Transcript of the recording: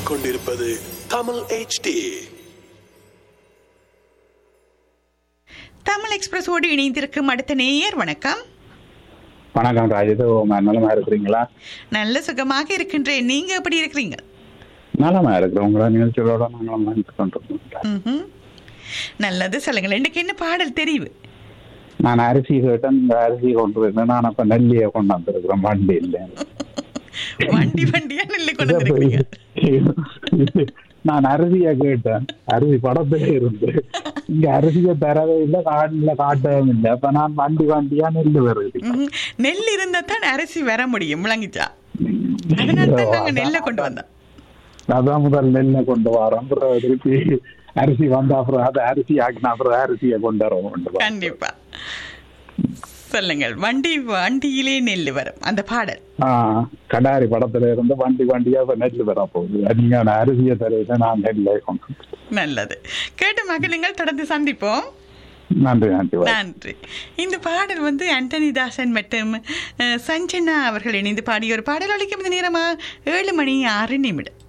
கேட்டுக்கொண்டிருப்பது தமிழ் HD தமிழ் எக்ஸ்பிரஸோடு இணைந்திருக்கும் அடுத்த நேயர் வணக்கம் வணக்கம் ராஜது நலமா இருக்கிறீங்களா நல்ல சுகமாக இருக்கின்றேன் நீங்க எப்படி இருக்கிறீங்க நலமா இருக்கிறோம் உங்களோட நிகழ்ச்சிகளோட நாங்களும் நினைத்து கொண்டிருக்கோம் ம்ஹும். நல்லது சொல்லுங்கள் எனக்கு என்ன பாடல் தெரிவு நான் அரிசி கேட்டேன் இந்த அரிசி கொண்டு வரேன் நான் அப்ப நெல்லியை கொண்டு வந்திருக்கிறேன் வண்டி இல்லை வண்டி வண்டியா நெல்லு கொண்டு வந்திருக்கீங்க நான் அரிசியை கேட்டேன் அரிசி படத்துல இருந்து இங்க அரிசியை தரவே இல்லை காட்டுல காட்டவும் இல்லை அப்ப நான் வண்டி வண்டியா நெல்லு வருது ம்ஹும். நெல் இருந்தா தான் அரிசி வர முடியும் விளங்கிச்சா அதனால தான் நாங்க நெல்லை கொண்டு வந்தோம் அதான் முதல் நெல்லை கொண்டு வரோம் அப்புறம் திருப்பி அரிசி வந்த அப்புறம் அது அரிசி ஆக்கின அப்புறம் அரிசியை கொண்டு வரோம் கொண்டு வரோம். கண்டிப்பா சொல்லுங்கள் வண்டி வண்டியிலே நெல் வரும் அந்த பாடல் ஆ, கடாரி படத்துல இருந்து வண்டி வண்டியா இப்ப நெல் வர போகுது நீங்க அந்த அரிசியை தருவீங்க நான் நெல்லை கொண்டு வந்து. நல்லது கேட்டு மகளுங்கள் தொடர்ந்து சந்திப்போம் நன்றி நன்றி வணக்கம். நன்றி இந்த பாடல் வந்து ஆண்டனி தாசன் மற்றும் அஹ், சஞ்சனா அவர்கள் இணைந்து பாடிய ஒரு பாடல் அளிக்கும் இந்த நேரமா ஏழு மணி ஆறு நிமிடம்